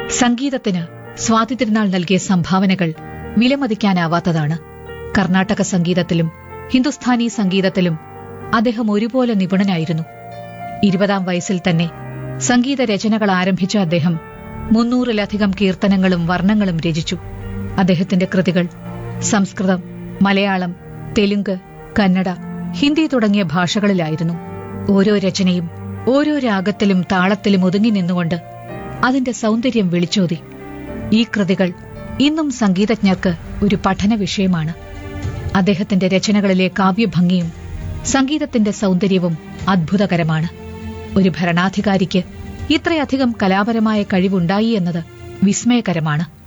സംഗീതത്തിന് സ്വാതി തിരുനാൾ നൽകിയ സംഭാവനകൾ വിലമതിക്കാനാവാത്തതാണ് കർണാടക സംഗീതത്തിലും ഹിന്ദുസ്ഥാനി സംഗീതത്തിലും അദ്ദേഹം ഒരുപോലെ നിപുണനായിരുന്നു ഇരുപതാം വയസ്സിൽ തന്നെ സംഗീത രചനകൾ ആരംഭിച്ച അദ്ദേഹം മുന്നൂറിലധികം കീർത്തനങ്ങളും വർണ്ണങ്ങളും രചിച്ചു അദ്ദേഹത്തിന്റെ കൃതികൾ സംസ്കൃതം മലയാളം തെലുങ്ക് കന്നഡ ഹിന്ദി തുടങ്ങിയ ഭാഷകളിലായിരുന്നു ഓരോ രചനയും ഓരോ രാഗത്തിലും താളത്തിലും ഒതുങ്ങി നിന്നുകൊണ്ട് അതിന്റെ സൗന്ദര്യം വിളിച്ചോതി ഈ കൃതികൾ ഇന്നും സംഗീതജ്ഞർക്ക് ഒരു പഠന വിഷയമാണ് അദ്ദേഹത്തിന്റെ രചനകളിലെ കാവ്യഭംഗിയും സംഗീതത്തിന്റെ സൗന്ദര്യവും അത്ഭുതകരമാണ് ഒരു ഭരണാധികാരിക്ക് ഇത്രയധികം കലാപരമായ കഴിവുണ്ടായി എന്നത് വിസ്മയകരമാണ്